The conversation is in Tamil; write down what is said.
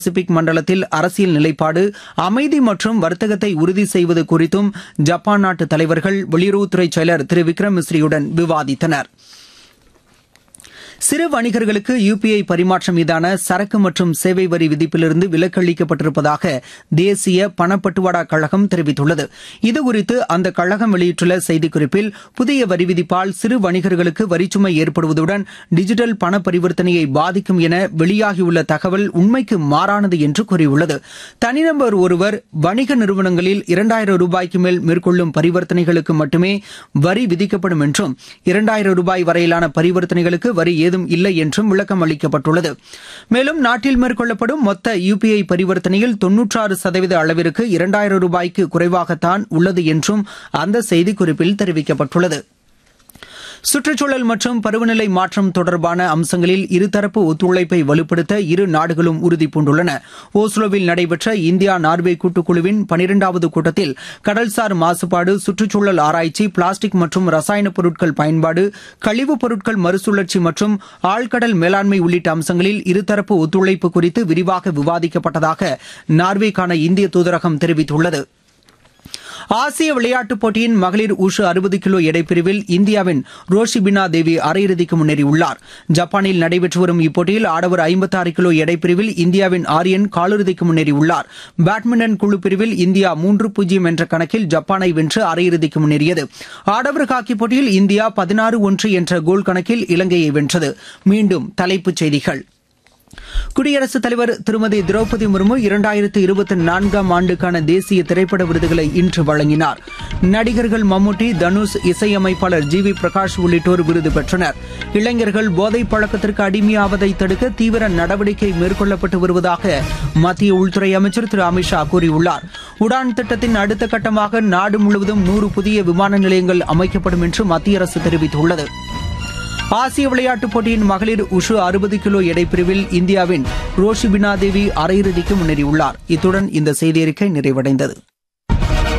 பசிபிக் மண்டலத்தில் அரசியல் நிலைப்பாடு அமைதி மற்றும் வர்த்தகத்தை உறுதி செய்வது குறித்தும் ஜப்பான் நாட்டு தலைவர்கள் வெளியுறவுத்துறை செயலர் திரு விக்ரம் மிஸ்ரியுடன் விவாதித்தனா் சிறு வணிகர்களுக்கு யுபிஐ பரிமாற்றம் மீதான சரக்கு மற்றும் சேவை வரி விதிப்பிலிருந்து விலக்கு அளிக்கப்பட்டிருப்பதாக தேசிய பணப்பட்டுவாடா கழகம் தெரிவித்துள்ளது இதுகுறித்து அந்த கழகம் வெளியிட்டுள்ள செய்திக்குறிப்பில் புதிய வரி விதிப்பால் சிறு வணிகர்களுக்கு வரிச்சுமை ஏற்படுவதுடன் டிஜிட்டல் பண பரிவர்த்தனையை பாதிக்கும் என வெளியாகியுள்ள தகவல் உண்மைக்கு மாறானது என்று கூறியுள்ளது தனிநபர் ஒருவர் வணிக நிறுவனங்களில் இரண்டாயிரம் ரூபாய்க்கு மேல் மேற்கொள்ளும் பரிவர்த்தனைகளுக்கு மட்டுமே வரி விதிக்கப்படும் என்றும் இரண்டாயிரம் ரூபாய் வரையிலான பரிவர்த்தனைகளுக்கு வரி ஏதும் இல்லை என்றும் விளக்கம் அளிக்கப்பட்டுள்ளது மேலும் நாட்டில் மேற்கொள்ளப்படும் மொத்த யுபிஐ பரிவர்த்தனையில் தொன்னூற்றாறு சதவீத அளவிற்கு இரண்டாயிரம் ரூபாய்க்கு குறைவாகத்தான் உள்ளது என்றும் அந்த செய்திக்குறிப்பில் தெரிவிக்கப்பட்டுள்ளது சுற்றுச்சூழல் மற்றும் பருவநிலை மாற்றம் தொடர்பான அம்சங்களில் இருதரப்பு ஒத்துழைப்பை வலுப்படுத்த இரு நாடுகளும் உறுதிபூண்டுள்ளன ஓஸ்லோவில் நடைபெற்ற இந்தியா நார்வே கூட்டுக்குழுவின் பனிரெண்டாவது கூட்டத்தில் கடல்சார் மாசுபாடு சுற்றுச்சூழல் ஆராய்ச்சி பிளாஸ்டிக் மற்றும் ரசாயன பொருட்கள் பயன்பாடு கழிவுப் பொருட்கள் மறுசுழற்சி மற்றும் ஆழ்கடல் மேலாண்மை உள்ளிட்ட அம்சங்களில் இருதரப்பு ஒத்துழைப்பு குறித்து விரிவாக விவாதிக்கப்பட்டதாக நார்வேக்கான இந்திய தூதரகம் தெரிவித்துள்ளது ஆசிய விளையாட்டுப் போட்டியின் மகளிர் உஷு அறுபது கிலோ எடைப்பிரிவில் இந்தியாவின் ரோஷிபினா தேவி அரையிறுதிக்கு முன்னேறியுள்ளார் ஜப்பானில் நடைபெற்று வரும் இப்போட்டியில் ஆடவர் ஐம்பத்தாறு கிலோ எடைப்பிரிவில் இந்தியாவின் ஆரியன் காலிறுதிக்கு முன்னேறியுள்ளார் பேட்மிண்டன் குழு பிரிவில் இந்தியா மூன்று பூஜ்ஜியம் என்ற கணக்கில் ஜப்பானை வென்று அரையிறுதிக்கு முன்னேறியது ஆடவர் ஹாக்கி போட்டியில் இந்தியா பதினாறு ஒன்று என்ற கோல் கணக்கில் இலங்கையை வென்றது மீண்டும் தலைப்புச் செய்திகள் குடியரசுத் தலைவர் திருமதி திரௌபதி முர்மு இரண்டாயிரத்து இருபத்தி நான்காம் ஆண்டுக்கான தேசிய திரைப்பட விருதுகளை இன்று வழங்கினார் நடிகர்கள் மம்முட்டி தனுஷ் இசையமைப்பாளர் ஜி வி பிரகாஷ் உள்ளிட்டோர் விருது பெற்றனர் இளைஞர்கள் போதைப் பழக்கத்திற்கு அடிமையாவதை தடுக்க தீவிர நடவடிக்கை மேற்கொள்ளப்பட்டு வருவதாக மத்திய உள்துறை அமைச்சர் திரு அமித்ஷா கூறியுள்ளார் உடான் திட்டத்தின் அடுத்த கட்டமாக நாடு முழுவதும் நூறு புதிய விமான நிலையங்கள் அமைக்கப்படும் என்று மத்திய அரசு தெரிவித்துள்ளது ஆசிய விளையாட்டுப் போட்டியின் மகளிர் உஷு அறுபது கிலோ எடைப்பிரிவில் இந்தியாவின் ரோஷிபினா தேவி அரையிறுதிக்கு முன்னேறியுள்ளார் இத்துடன் இந்த செய்தியறிக்கை நிறைவடைந்தது